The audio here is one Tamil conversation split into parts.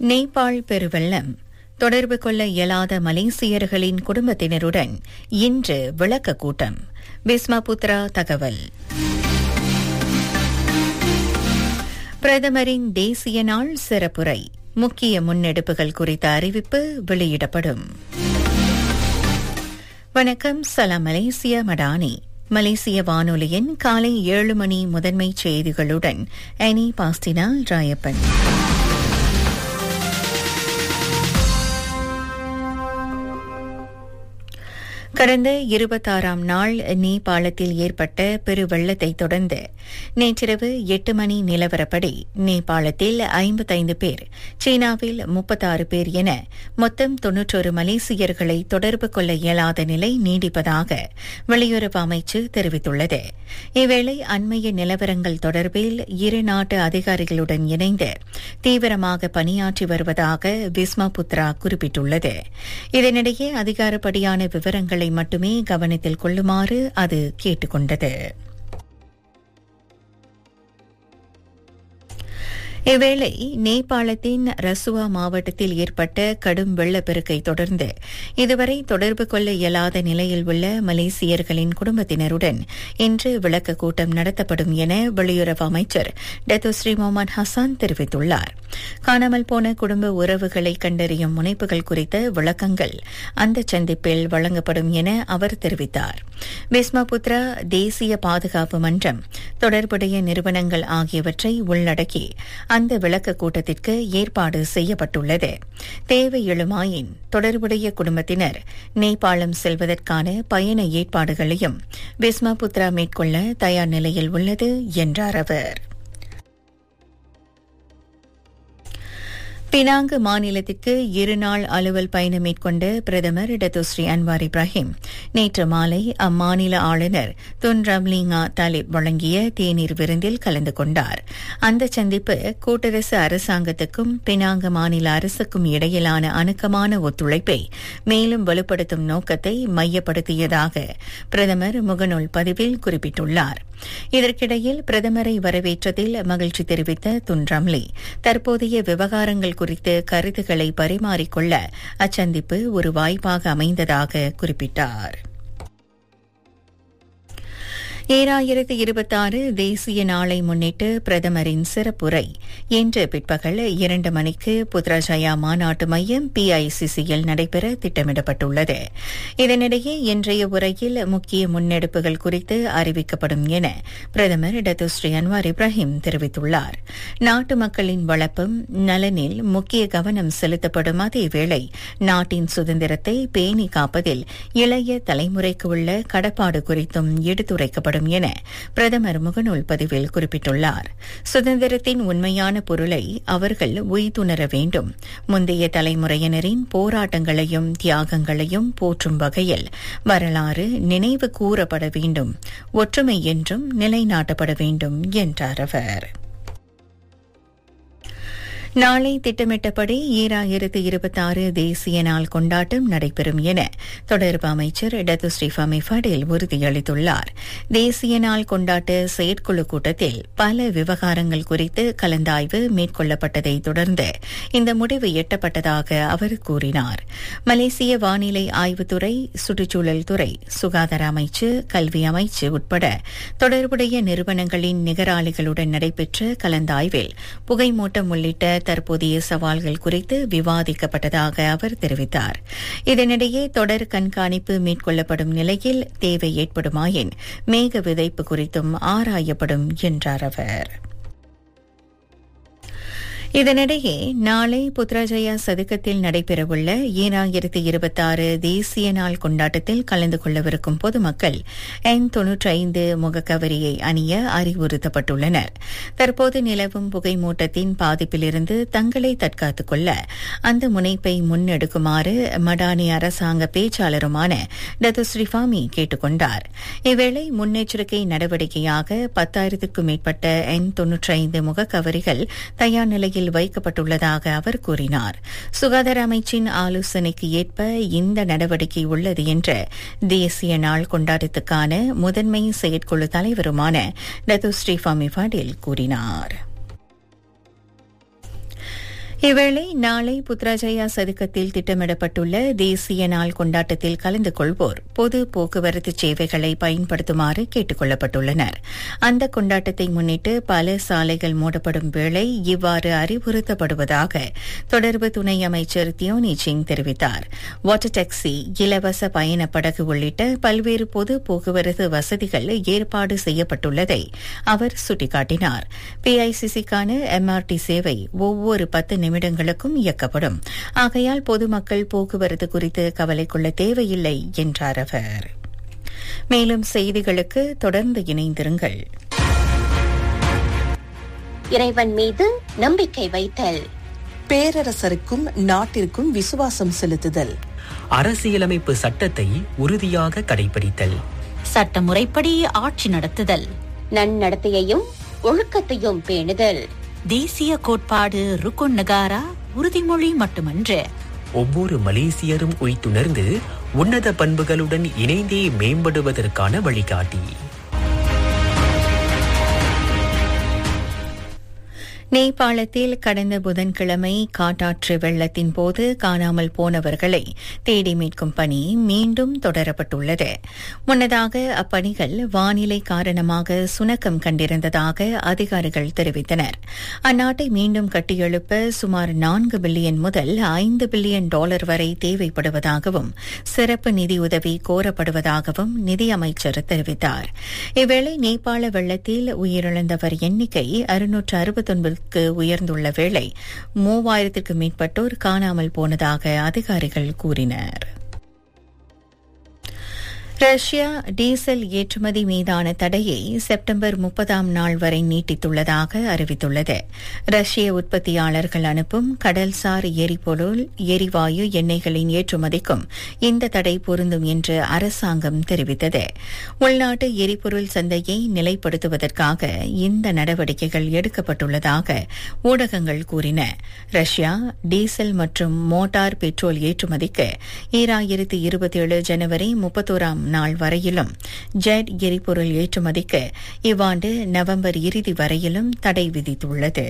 நேபாள் பெருவெள்ளம் தொடர்பு கொள்ள இயலாத மலேசியர்களின் குடும்பத்தினருடன் இன்று விளக்க கூட்டம் பிஸ்மாபுத்ரா தகவல் பிரதமரின் தேசிய நாள் சிறப்புரை முக்கிய முன்னெடுப்புகள் குறித்த அறிவிப்பு வெளியிடப்படும் வணக்கம் சலாம் மலேசிய மடானி மலேசிய வானொலியின் காலை ஏழு மணி முதன்மை செய்திகளுடன் அனி பாஸ்டினால் ராயப்பன் கடந்த இருபத்தாறாம் நாள் நேபாளத்தில் ஏற்பட்ட பெருவெள்ளத்தை தொடர்ந்து நேற்றிரவு எட்டு மணி நிலவரப்படி நேபாளத்தில் ஐம்பத்தைந்து பேர் சீனாவில் முப்பத்தாறு பேர் என மொத்தம் தொன்னூற்றொரு மலேசியர்களை தொடர்பு கொள்ள இயலாத நிலை நீடிப்பதாக வெளியுறவு அமைச்சு தெரிவித்துள்ளது இவ்வேளை அண்மைய நிலவரங்கள் தொடர்பில் இரு நாட்டு அதிகாரிகளுடன் இணைந்து தீவிரமாக பணியாற்றி வருவதாக விஸ்மா புத்ரா குறிப்பிட்டுள்ளது இதனிடையே அதிகாரப்படியான விவரங்களை மட்டுமே கவனத்தில் கொள்ளுமாறு அது கேட்டுக் கொண்டது இவ்வேளை நேபாளத்தின் ரசுவா மாவட்டத்தில் ஏற்பட்ட கடும் வெள்ளப்பெருக்கை தொடர்ந்து இதுவரை தொடர்பு கொள்ள இயலாத நிலையில் உள்ள மலேசியர்களின் குடும்பத்தினருடன் இன்று விளக்க கூட்டம் நடத்தப்படும் என வெளியுறவு அமைச்சர் டத்துஸ்ரீ முகமது ஹசான் தெரிவித்துள்ளார் காணாமல் போன குடும்ப உறவுகளை கண்டறியும் முனைப்புகள் குறித்த விளக்கங்கள் அந்த சந்திப்பில் வழங்கப்படும் என அவர் தெரிவித்தார் பிஸ்மாபுத்ரா தேசிய பாதுகாப்பு மன்றம் தொடர்புடைய நிறுவனங்கள் ஆகியவற்றை உள்ளடக்கி அந்த விளக்க கூட்டத்திற்கு ஏற்பாடு செய்யப்பட்டுள்ளது தேவை எழுமாயின் தொடர்புடைய குடும்பத்தினர் நேபாளம் செல்வதற்கான பயண ஏற்பாடுகளையும் பிஸ்மாபுத்ரா மேற்கொள்ள தயார் நிலையில் உள்ளது என்றார் அவர் பினாங்கு மாநிலத்திற்கு இருநாள் அலுவல் பயணம் மேற்கொண்ட பிரதமர் டத்துஸ்ரீ அன்வார் இப்ராஹிம் நேற்று மாலை அம்மாநில ஆளுநர் துன் ரம்லிங்கா தாலிப் வழங்கிய தேநீர் விருந்தில் கலந்து கொண்டார் அந்த சந்திப்பு கூட்டரசு அரசாங்கத்துக்கும் பினாங்கு மாநில அரசுக்கும் இடையிலான அணுக்கமான ஒத்துழைப்பை மேலும் வலுப்படுத்தும் நோக்கத்தை மையப்படுத்தியதாக பிரதமர் முகநூல் பதிவில் குறிப்பிட்டுள்ளார் இதற்கிடையில் பிரதமரை வரவேற்றதில் மகிழ்ச்சி தெரிவித்த துன் ரம்லி தற்போதைய விவகாரங்கள் குறித்து கருத்துக்களை பரிமாறிக்கொள்ள அச்சந்திப்பு ஒரு வாய்ப்பாக அமைந்ததாக குறிப்பிட்டார் ஏழாயிரத்து இருபத்தாறு தேசிய நாளை முன்னிட்டு பிரதமரின் சிறப்புரை இன்று பிற்பகல் இரண்டு மணிக்கு புத்ராஜயா மாநாட்டு மையம் பிஐசிசியில் நடைபெற திட்டமிடப்பட்டுள்ளது இதனிடையே இன்றைய உரையில் முக்கிய முன்னெடுப்புகள் குறித்து அறிவிக்கப்படும் என பிரதமர் டத்துஸ்ரீ அன்வார் இப்ராஹிம் தெரிவித்துள்ளார் நாட்டு மக்களின் வளர்ப்பும் நலனில் முக்கிய கவனம் செலுத்தப்படும் அதேவேளை நாட்டின் சுதந்திரத்தை பேணி காப்பதில் இளைய தலைமுறைக்கு உள்ள கடப்பாடு குறித்தும் எடுத்துரைக்கப்படும் செயல்படும் என பிரதமர் முகநூல் பதிவில் குறிப்பிட்டுள்ளார் சுதந்திரத்தின் உண்மையான பொருளை அவர்கள் உய்துணர வேண்டும் முந்தைய தலைமுறையினரின் போராட்டங்களையும் தியாகங்களையும் போற்றும் வகையில் வரலாறு நினைவு கூறப்பட வேண்டும் ஒற்றுமை என்றும் நிலைநாட்டப்பட வேண்டும் என்றார் அவர் நாளை திட்டமிட்டபடி ஈராயிரத்து இருபத்தாறு தேசிய நாள் கொண்டாட்டம் நடைபெறும் என தொடர்பு அமைச்சர் டத்து ஸ்ரீஃபாமி ஃபடேல் உறுதியளித்துள்ளார் தேசிய நாள் கொண்டாட்ட செயற்குழு கூட்டத்தில் பல விவகாரங்கள் குறித்து கலந்தாய்வு மேற்கொள்ளப்பட்டதை தொடர்ந்து இந்த முடிவு எட்டப்பட்டதாக அவர் கூறினார் மலேசிய வானிலை ஆய்வுத்துறை சுற்றுச்சூழல் துறை சுகாதார அமைச்சு கல்வி அமைச்சு உட்பட தொடர்புடைய நிறுவனங்களின் நிகராளிகளுடன் நடைபெற்ற கலந்தாய்வில் புகைமூட்டம் உள்ளிட்ட தற்போதைய சவால்கள் குறித்து விவாதிக்கப்பட்டதாக அவர் தெரிவித்தார் இதனிடையே தொடர் கண்காணிப்பு மேற்கொள்ளப்படும் நிலையில் தேவை ஏற்படுமாயின் மேக விதைப்பு குறித்தும் ஆராயப்படும் என்றார் அவர் இதனிடையே நாளை புத்ராஜயா சதுக்கத்தில் நடைபெறவுள்ள ஈராயிரத்தி இருபத்தாறு தேசிய நாள் கொண்டாட்டத்தில் கலந்து கொள்ளவிருக்கும் பொதுமக்கள் எண் தொன்னூற்றி ஐந்து முகக்கவரியை அணிய அறிவுறுத்தப்பட்டுள்ளனர் தற்போது நிலவும் புகைமூட்டத்தின் பாதிப்பிலிருந்து தங்களை தற்காத்துக் கொள்ள அந்த முனைப்பை முன்னெடுக்குமாறு மடானி அரசாங்க பேச்சாளருமான டத்து ஸ்ரீஃபாமி கேட்டுக் கொண்டார் இவ்வேளை முன்னெச்சரிக்கை நடவடிக்கையாக பத்தாயிரத்துக்கும் மேற்பட்ட எண் தொன்னூற்றி ஐந்து முகக்கவரிகள் தயார் நிலையில் நிலையில் வைக்கப்பட்டுள்ளதாக அவர் கூறினார் சுகாதார அமைச்சின் ஆலோசனைக்கு ஏற்ப இந்த நடவடிக்கை உள்ளது என்று தேசிய நாள் கொண்டாட்டத்துக்கான முதன்மை செயற்குழு தலைவருமான டத்து ஸ்ரீஃபாமி பாடில் கூறினார் இவ்வேளை நாளை புத்ராஜயா சதுக்கத்தில் திட்டமிடப்பட்டுள்ள தேசிய நாள் கொண்டாட்டத்தில் கலந்து கொள்வோர் பொது போக்குவரத்து சேவைகளை பயன்படுத்துமாறு கேட்டுக் கொள்ளப்பட்டுள்ளனர் அந்த கொண்டாட்டத்தை முன்னிட்டு பல சாலைகள் மூடப்படும் வேளை இவ்வாறு அறிவுறுத்தப்படுவதாக தொடர்பு துணை அமைச்சர் தியோனி சிங் தெரிவித்தார் வாட்டர் டாக்ஸி இலவச பயண படகு உள்ளிட்ட பல்வேறு பொது போக்குவரத்து வசதிகள் ஏற்பாடு செய்யப்பட்டுள்ளதை அவர் சுட்டிக்காட்டினார் பிஐசிசிக்கான எம்ஆர்டி சேவை ஒவ்வொரு பத்து நிமிடங்களுக்கும் இயக்கப்படும் ஆகையால் பொதுமக்கள் போக்குவரத்து குறித்து கவலை கொள்ள தேவையில்லை என்றார் அவர் மேலும் செய்திகளுக்கு தொடர்ந்து இணைந்திருங்கள் இறைவன் மீது நம்பிக்கை வைத்தல் பேரரசருக்கும் நாட்டிற்கும் விசுவாசம் செலுத்துதல் அரசியலமைப்பு சட்டத்தை உறுதியாக கடைபிடித்தல் சட்டமுறைப்படி ஆட்சி நடத்துதல் நன்னடத்தையையும் ஒழுக்கத்தையும் பேணுதல் தேசிய கோட்பாடு ருக்குன் நகாரா உறுதிமொழி மட்டுமன்று ஒவ்வொரு மலேசியரும் உய்த்துணர்ந்து உன்னத பண்புகளுடன் இணைந்தே மேம்படுவதற்கான வழிகாட்டி நேபாளத்தில் கடந்த புதன்கிழமை காட்டாற்று வெள்ளத்தின் போது காணாமல் போனவர்களை தேடி மீட்கும் பணி மீண்டும் தொடரப்பட்டுள்ளது முன்னதாக அப்பணிகள் வானிலை காரணமாக சுணக்கம் கண்டிருந்ததாக அதிகாரிகள் தெரிவித்தனர் அந்நாட்டை மீண்டும் கட்டியெழுப்ப சுமார் நான்கு பில்லியன் முதல் ஐந்து பில்லியன் டாலர் வரை தேவைப்படுவதாகவும் சிறப்பு நிதியுதவி கோரப்படுவதாகவும் நிதியமைச்சர் தெரிவித்தார் இவ்வேளை நேபாள வெள்ளத்தில் உயிரிழந்தவர் எண்ணிக்கை அறுநூற்று அறுபத்தொன்பது க்கு உயர்ந்துள்ள வேளை மூவாயிரத்திற்கு மேற்பட்டோர் காணாமல் போனதாக அதிகாரிகள் கூறினர் ரஷ்யா டீசல் ஏற்றுமதி மீதான தடையை செப்டம்பர் முப்பதாம் நாள் வரை நீட்டித்துள்ளதாக அறிவித்துள்ளது ரஷ்ய உற்பத்தியாளர்கள் அனுப்பும் கடல்சார் எரிபொருள் எரிவாயு எண்ணெய்களின் ஏற்றுமதிக்கும் இந்த தடை பொருந்தும் என்று அரசாங்கம் தெரிவித்தது உள்நாட்டு எரிபொருள் சந்தையை நிலைப்படுத்துவதற்காக இந்த நடவடிக்கைகள் எடுக்கப்பட்டுள்ளதாக ஊடகங்கள் கூறின ரஷ்யா டீசல் மற்றும் மோட்டார் பெட்ரோல் ஏற்றுமதிக்கு ஈராயிரத்து இருபத்தி ஏழு ஜனவரி முப்பத்தோராம் நாள் வரையிலும் ஜெட் எரிபொருள் ஏற்றுமதிக்கு இவ்வாண்டு நவம்பர் இறுதி வரையிலும் தடை விதித்துள்ளது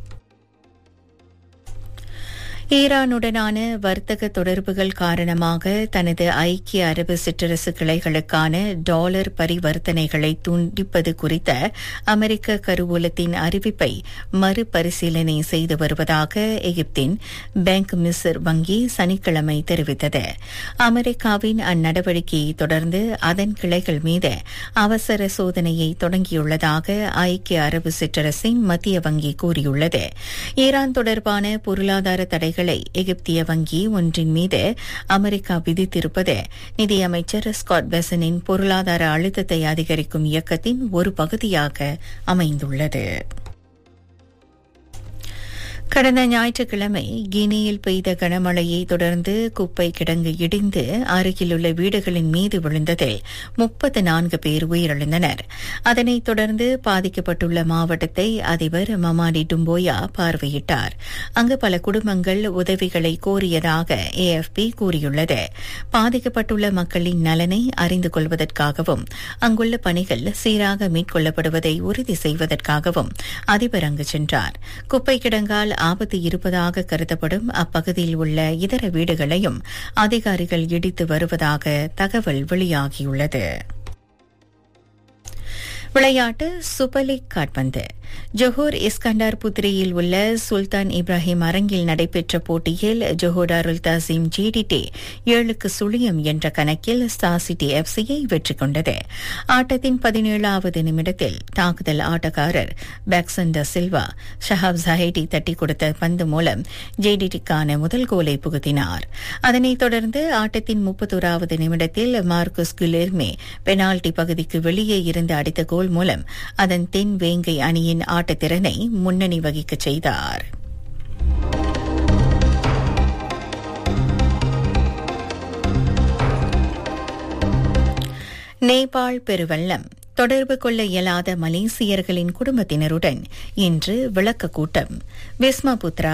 ஈரானுடனான வர்த்தக தொடர்புகள் காரணமாக தனது ஐக்கிய அரபு சிற்றரசு கிளைகளுக்கான டாலர் பரிவர்த்தனைகளை துண்டிப்பது குறித்த அமெரிக்க கருவூலத்தின் அறிவிப்பை மறுபரிசீலனை செய்து வருவதாக எகிப்தின் பேங்க் மிஸ்ர் வங்கி சனிக்கிழமை தெரிவித்தது அமெரிக்காவின் அந்நடவடிக்கையை தொடர்ந்து அதன் கிளைகள் மீது அவசர சோதனையை தொடங்கியுள்ளதாக ஐக்கிய அரபு சிற்றரசின் மத்திய வங்கி கூறியுள்ளது ஈரான் தொடர்பான பொருளாதார தடைகள் தடைகளை எகிப்திய வங்கி ஒன்றின் மீது அமெரிக்கா விதித்திருப்பது நிதியமைச்சர் ஸ்காட் பெசனின் பொருளாதார அழுத்தத்தை அதிகரிக்கும் இயக்கத்தின் ஒரு பகுதியாக அமைந்துள்ளது கடந்த ஞாயிற்றுக்கிழமை கினியில் பெய்த கனமழையை தொடர்ந்து குப்பை கிடங்கு இடிந்து அருகிலுள்ள வீடுகளின் மீது விழுந்ததில் முப்பத்து நான்கு பேர் உயிரிழந்தனர் அதனைத் தொடர்ந்து பாதிக்கப்பட்டுள்ள மாவட்டத்தை அதிபர் மமாடி டும்போயா பார்வையிட்டார் அங்கு பல குடும்பங்கள் உதவிகளை கோரியதாக ஏஎஃப்பி கூறியுள்ளது பாதிக்கப்பட்டுள்ள மக்களின் நலனை அறிந்து கொள்வதற்காகவும் அங்குள்ள பணிகள் சீராக மேற்கொள்ளப்படுவதை உறுதி செய்வதற்காகவும் அதிபர் அங்கு சென்றார் குப்பை கிடங்கால் ஆபத்து இருப்பதாக கருதப்படும் அப்பகுதியில் உள்ள இதர வீடுகளையும் அதிகாரிகள் இடித்து வருவதாக தகவல் வெளியாகியுள்ளது விளையாட்டு சூப்பர் லீக் காட்பந்து ஜொஹூர் இஸ்கண்டார் புத்ரியில் உள்ள சுல்தான் இப்ராஹிம் அரங்கில் நடைபெற்ற போட்டியில் ஜொஹூர் அருள் தாசிம் ஜிடிடி ஏழுக்கு சுழியம் என்ற கணக்கில் ஸ்டார் சிட்டி எஃப்சியை வெற்றி கொண்டது ஆட்டத்தின் பதினேழாவது நிமிடத்தில் தாக்குதல் ஆட்டக்காரர் பேக்சண்டர் சில்வா ஷஹாப் ஜஹேடி தட்டி கொடுத்த பந்து மூலம் ஜேடிடிக்கான முதல் கோலை புகுத்தினார் அதனைத் தொடர்ந்து ஆட்டத்தின் முப்பத்தோராவது நிமிடத்தில் மார்க்குஸ் குலேர்மே பெனால்டி பகுதிக்கு வெளியே இருந்து அடித்த கோல் மூலம் அதன் தென் வேங்கை அணியின் ஆட்டத்திறனை முன்னணி வகிக்கச் செய்தார் நேபாள் பெருவெள்ளம் தொடர்பு கொள்ள இயலாத மலேசியர்களின் குடும்பத்தினருடன் இன்று விளக்க கூட்டம் விஸ்மபுத்ரா